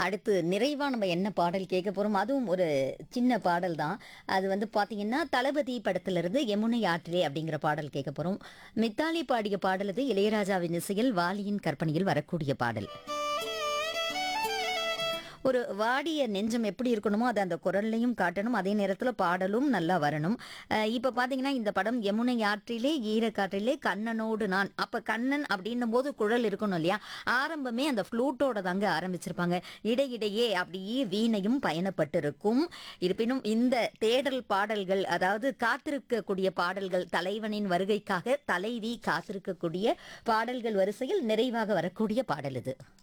அடுத்து நிறைவா நம்ம என்ன பாடல் கேட்க போறோம் அதுவும் ஒரு சின்ன பாடல் தான் அது வந்து பாத்தீங்கன்னா தளபதி படத்துல இருந்து யமுனை ஆற்றிலே அப்படிங்கிற பாடல் கேட்க போறோம் மித்தாலி பாடிய பாடல் இது இளையராஜாவின் இசையில் வாலியின் கற்பனையில் வரக்கூடிய பாடல் ஒரு வாடிய நெஞ்சம் எப்படி இருக்கணுமோ அதை அந்த குரல்லையும் காட்டணும் அதே நேரத்தில் பாடலும் நல்லா வரணும் அஹ் இப்ப பாத்தீங்கன்னா இந்த படம் யமுனை ஆற்றிலே ஈரக்காற்றிலே கண்ணனோடு நான் அப்ப கண்ணன் அப்படின்னும் போது குழல் இருக்கணும் இல்லையா ஆரம்பமே அந்த ஃப்ளூட்டோட தாங்க ஆரம்பிச்சிருப்பாங்க இடையிடையே அப்படியே வீணையும் பயணப்பட்டிருக்கும் இருப்பினும் இந்த தேடல் பாடல்கள் அதாவது காத்திருக்கக்கூடிய பாடல்கள் தலைவனின் வருகைக்காக தலைவி காத்திருக்கக்கூடிய பாடல்கள் வரிசையில் நிறைவாக வரக்கூடிய பாடல் இது